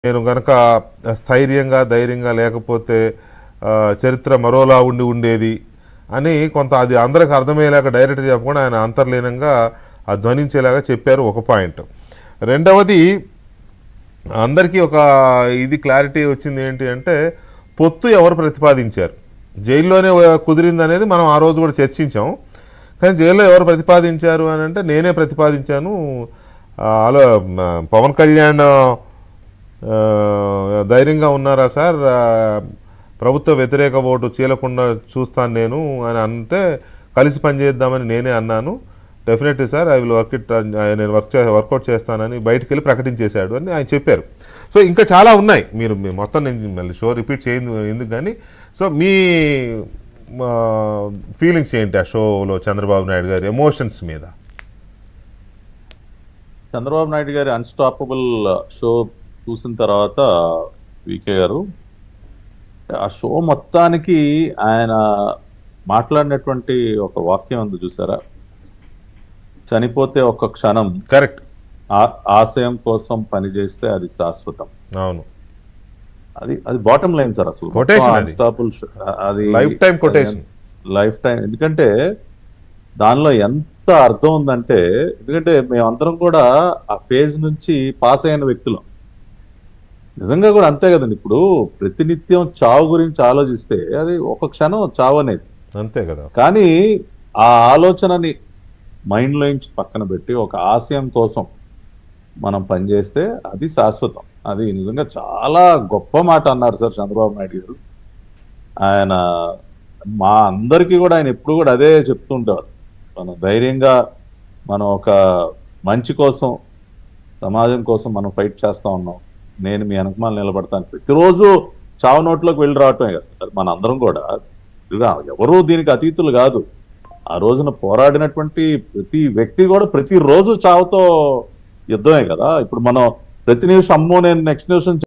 నేను గనక స్థైర్యంగా ధైర్యంగా లేకపోతే ఆ, చరిత్ర మరోలా ఉండి ఉండేది అని కొంత అది అందరికి అర్థమయ్యేలాగా డైరెక్ట్ చెప్పకుండా ఆయన అంతర్లీనంగా ఆ ధ్వనించేలాగా చెప్పారు ఒక పాయింట్ రెండవది అందరికీ ఒక ఇది క్లారిటీ వచ్చింది ఏంటి అంటే పొత్తు ఎవరు ప్రతిపాదించారు జైల్లోనే కుదిరింది అనేది మనం ఆ రోజు కూడా చర్చించాం కానీ జైల్లో ఎవరు ప్రతిపాదించారు అని అంటే నేనే ప్రతిపాదించాను ఆ, అలా మ, పవన్ కళ్యాణ్ ఆ, ధైర్యంగా ఉన్నారా సార్ ఆ, ప్రభుత్వ వ్యతిరేక ఓటు చీలకుండా చూస్తాను నేను అని అంటే కలిసి పనిచేద్దామని నేనే అన్నాను definitely sir I will work it నేను వర్క్ చే వర్కౌట్ చేస్తానని బయటికి వెళ్ళి ప్రకటించేశాడు అని ఆయన చెప్పారు సో ఇంకా చాలా ఉన్నాయి మీరు మీ మొత్తం నేను మళ్ళీ షో రిపీట్ చేయండి ఎందుకు కానీ సో మీ ఫీలింగ్స్ ఏంటి ఆ షోలో చంద్రబాబు నాయుడు గారి ఎమోషన్స్ మీద చంద్రబాబు నాయుడు గారి అన్స్టాపబుల్ షో చూసిన తర్వాత వికే గారు ఆ షో మొత్తానికి ఆయన మాట్లాడినటువంటి ఒక వాక్యం ఉంది చూసారా చనిపోతే ఒక క్షణం కరెక్ట్ ఆ- ఆశయం కోసం పనిచేస్తే అది శాశ్వతం అవును అది అది బాటమ్ లైన్ సార్ అసలు Quotation అది. అన్స్టాపబుల్ అది Lifetime quotation. లైఫ్ టైం ఎందుకంటే దానిలో ఎంత అర్థం ఉందంటే ఎందుకంటే మేమందరం కూడా ఆ ఫేజ్ నుంచి పాస్ అయిన వ్యక్తులం నిజంగా కూడా అంతే కదండి ఇప్పుడు ప్రతినిత్యం చావు గురించి ఆలోచిస్తే అది ఒక క్షణం చావు అనేది అంతే కదా కానీ ఆ ఆలోచనని మైండ్లో నుంచి పక్కన పెట్టి ఒక ఆశయం కోసం మనం పనిచేస్తే అది శాశ్వతం అది నిజంగా చాలా గొప్ప మాట అన్నారు సార్ చంద్రబాబు నాయుడు గారు ఆయన మా అందరికీ కూడా ఆయన ఎప్పుడు కూడా అదే చెప్తుంటారు మనం ధైర్యంగా మనం ఒక మంచి కోసం సమాజం కోసం మనం ఫైట్ చేస్తా ఉన్నాం నేను మీ వెనకమాల నిలబడతాను ప్రతిరోజు చావు నోట్లోకి వెళ్ళి రావటమే కదా సార్ మన అందరం కూడా ఇదిగా ఎవరు దీనికి అతీతులు కాదు ఆ రోజున పోరాడినటువంటి ప్రతి వ్యక్తి కూడా ప్రతిరోజు చావుతో యుద్ధమే కదా ఇప్పుడు మనం ప్రతి నిమిషం అమ్మో నేను నెక్స్ట్ నిమిషం